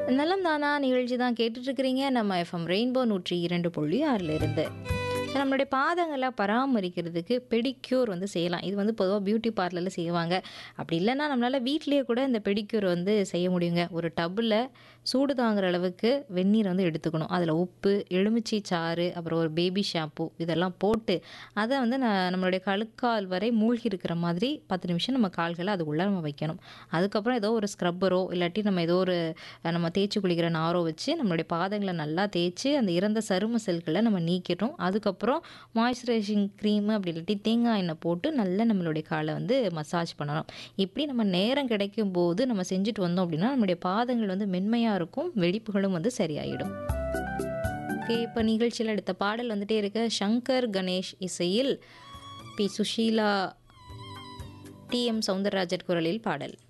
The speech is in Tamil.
நலம் தானா நிகழ்ச்சி தான் கேட்டுட்ருக்கிறீங்க நம்ம எஃப்எம் ரெயின்போ நூற்றி இரண்டு புள்ளி ஆறில் இருந்து ஸோ நம்மளுடைய பாதங்களை பராமரிக்கிறதுக்கு பெடிக்யூர் வந்து செய்யலாம் இது வந்து பொதுவாக பியூட்டி பார்லரில் செய்வாங்க அப்படி இல்லைன்னா நம்மளால் வீட்டிலேயே கூட இந்த பெடிக்யூர் வந்து செய்ய முடியுங்க ஒரு டப்பில் சூடு தாங்குற அளவுக்கு வெந்நீர் வந்து எடுத்துக்கணும் அதில் உப்பு எலுமிச்சை சாறு அப்புறம் ஒரு பேபி ஷாம்பு இதெல்லாம் போட்டு அதை வந்து நான் நம்மளுடைய கழுக்கால் வரை மூழ்கி இருக்கிற மாதிரி பத்து நிமிஷம் நம்ம கால்களை அதுக்குள்ளே நம்ம வைக்கணும் அதுக்கப்புறம் ஏதோ ஒரு ஸ்க்ரப்பரோ இல்லாட்டி நம்ம ஏதோ ஒரு அஹ், நம்ம தேய்ச்சி குளிக்கிற நாரோ வச்சு நம்மளுடைய பாதங்களை நல்லா தேய்ச்சி அந்த இறந்த சரும செல்களை நம்ம நீக்கிட்டோம் அதுக்கப்புறம் மாய்ஸ்சரைசிங் க்ரீமு அப்படி இல்லாட்டி தேங்காய் எண்ணெய் போட்டு நல்லா நம்மளுடைய காலை வந்து மசாஜ் பண்ணணும் இப்படி நம்ம நேரம் கிடைக்கும் போது நம்ம செஞ்சுட்டு வந்தோம் அப்படின்னா நம்மளுடைய பாதங்கள் வந்து மென்மையாக இருக்கும் வெடிப்புகளும் வந்து சரியாயிடும் ஓகே இப்போ நிகழ்ச்சியில் அடுத்த பாடல் வந்துட்டே இருக்க சங்கர் கணேஷ் இசையில் P Susheela T M Soundararajan குரலில் பாடல்